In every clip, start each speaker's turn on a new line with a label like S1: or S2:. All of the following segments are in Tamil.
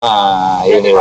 S1: ஆஹ் இது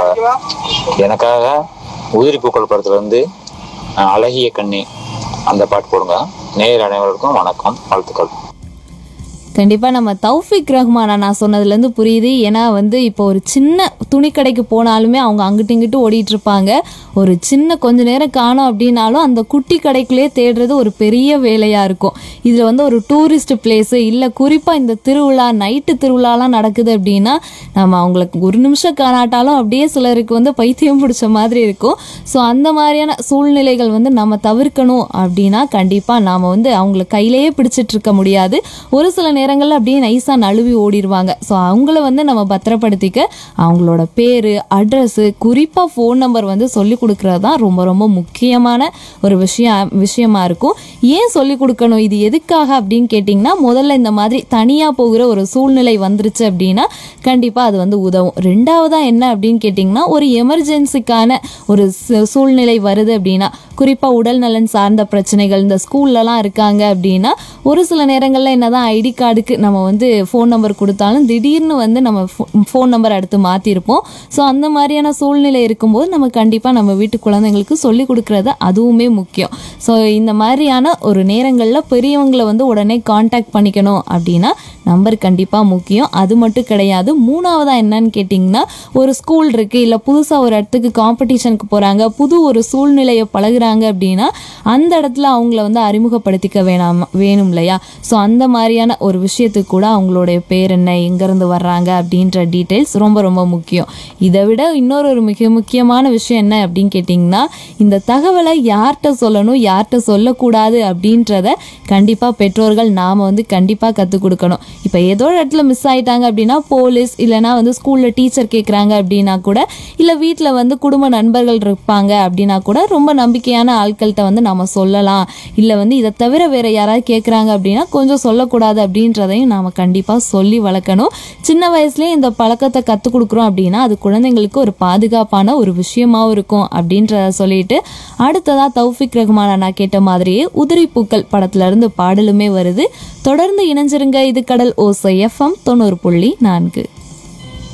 S1: எனக்காக உதிரி பூக்கள் படத்துல இருந்து ஆஹ் அழகிய கண்ணி அந்த பாட்டு போடுங்க நேர் அனைவருக்கும் வணக்கம் வாழ்த்துக்கள்
S2: கண்டிப்பாக நம்ம தௌஃபிக் ரஹ்மானா நான் சொன்னதுலேருந்து புரியுது ஏன்னா வந்து இப்போ ஒரு சின்ன துணி கடைக்கு போனாலுமே அவங்க அங்கிட்டு இங்கிட்டு ஓடிட்டு இருப்பாங்க ஒரு சின்ன கொஞ்ச நேரம் காணோம் அப்படின்னாலும் அந்த குட்டி கடைக்குள்ளேயே தேடுறது ஒரு பெரிய வேலையாக இருக்கும் இதில் வந்து ஒரு டூரிஸ்ட் பிளேஸு இல்லை குறிப்பாக இந்த திருவிழா நைட்டு திருவிழாலாம் நடக்குது அப்படின்னா நம்ம அவங்களுக்கு ஒரு நிமிஷம் காணாட்டாலும் அப்படியே சிலருக்கு வந்து பைத்தியம் பிடிச்ச மாதிரி இருக்கும் ஸோ அந்த மாதிரியான சூழ்நிலைகள் வந்து நம்ம தவிர்க்கணும் அப்படின்னா கண்டிப்பாக நாம் வந்து அவங்கள கையிலேயே பிடிச்சிட்டு இருக்க முடியாது ஒரு சில நேரங்களில் அப்படியே நைஸாக நழுவி ஓடிடுவாங்க ஸோ அவங்கள வந்து நம்ம பத்திரப்படுத்திக்க அவங்களோட பேர் அட்ரஸ்ஸு குறிப்பாக ஃபோன் நம்பர் வந்து சொல்லி கொடுக்கறது தான் ரொம்ப ரொம்ப முக்கியமான ஒரு விஷயம் விஷயமா இருக்கும் ஏன் சொல்லி கொடுக்கணும் இது எதுக்காக அப்படின்னு கேட்டிங்கன்னா முதல்ல இந்த மாதிரி தனியாக போகிற ஒரு சூழ்நிலை வந்துருச்சு அப்படின்னா கண்டிப்பாக அது வந்து உதவும் ரெண்டாவதாக என்ன அப்படின்னு கேட்டிங்கன்னா ஒரு எமர்ஜென்சிக்கான ஒரு சு- சூழ்நிலை வருது அப்படின்னா குறிப்பாக உடல் நலன் சார்ந்த பிரச்சனைகள் இந்த ஸ்கூல்லலாம் இருக்காங்க அப்படின்னா ஒரு சில நேரங்களில் என்னதான் ஐடி கார்டுக்கு நம்ம வந்து ஃபோன் நம்பர் கொடுத்தாலும் திடீர்னு வந்து நம்ம ஃபோன் நம்பர் அடுத்து மாற்றிருப்போம் ஸோ அந்த மாதிரியான சூழ்நிலை இருக்கும்போது நம்ம கண்டிப்பாக நம்ம வீட்டு குழந்தைங்களுக்கு சொல்லி கொடுக்கறது அதுவுமே முக்கியம் ஸோ இந்த மாதிரியான ஒரு நேரங்களில் பெரியவங்களை வந்து உடனே காண்டாக்ட் பண்ணிக்கணும் அப்படின்னா நம்பர் கண்டிப்பாக முக்கியம் அது மட்டும் கிடையாது மூணாவதாக என்னன்னு கேட்டிங்கன்னா ஒரு ஸ்கூல் இருக்குது இல்லை புதுசாக ஒரு இடத்துக்கு காம்படிஷனுக்கு போகிறாங்க புது ஒரு சூழ்நிலையை பழகுறாங்க அப்படின்னா அந்த இடத்துல அவங்கள வந்து அறிமுகப்படுத்திக்க வேணாம் வேணும் இல்லையா ஸோ அந்த மாதிரியான ஒரு விஷயத்துக்கு கூட அவங்களுடைய பேர் என்ன எங்கேருந்து வர்றாங்க அப்படின்ற டீட்டெயில்ஸ் ரொம்ப ரொம்ப முக்கியம் இதை விட இன்னொரு ஒரு மிக முக்கியமான விஷயம் என்ன அப்படின்னு கேட்டிங்கன்னா இந்த தகவலை யார்கிட்ட சொல்லணும் யார்கிட்ட சொல்லக்கூடாது அப்படின்றத கண்டிப்பாக பெற்றோர்கள் நாம் வந்து கண்டிப்பாக கற்றுக் கொடுக்கணும் இப்போ ஏதோ ஒரு இடத்துல மிஸ் ஆயிட்டாங்க அப்படின்னா போலீஸ் இல்லைனா வந்து ஸ்கூலில் டீச்சர் கேட்குறாங்க அப்படின்னா கூட இல்லை வீட்டில் வந்து குடும்ப நண்பர்கள் இருப்பாங்க அப்படின்னா கூட ரொம்ப நம்பிக்கையான ஆட்கள்கிட்ட வந்து நம்ம சொல்லலாம் இல்லை வந்து இதை தவிர வேற யாராவது கேட்குறாங்க அப்படின்னா கொஞ்சம் சொல்லக்கூடாது அப்படின்றதையும் நாம் கண்டிப்பாக சொல்லி வளர்க்கணும் சின்ன வயசுலேயே இந்த பழக்கத்தை கற்றுக் கொடுக்குறோம் அப்படின்னா அது குழந்தைங்களுக்கு ஒரு பாதுகாப்பான ஒரு விஷயமாவும் இருக்கும் அப்படின்றத சொல்லிட்டு அடுத்ததா தௌஃபிக் ரஹ்மான் அண்ணா கேட்ட மாதிரியே உதிரி பூக்கள் படத்துல இருந்து பாடலுமே வருது தொடர்ந்து இணைஞ்சிருங்க இது கடல் ஓசை எஃப்எம் தொண்ணூறு புள்ளி நான்கு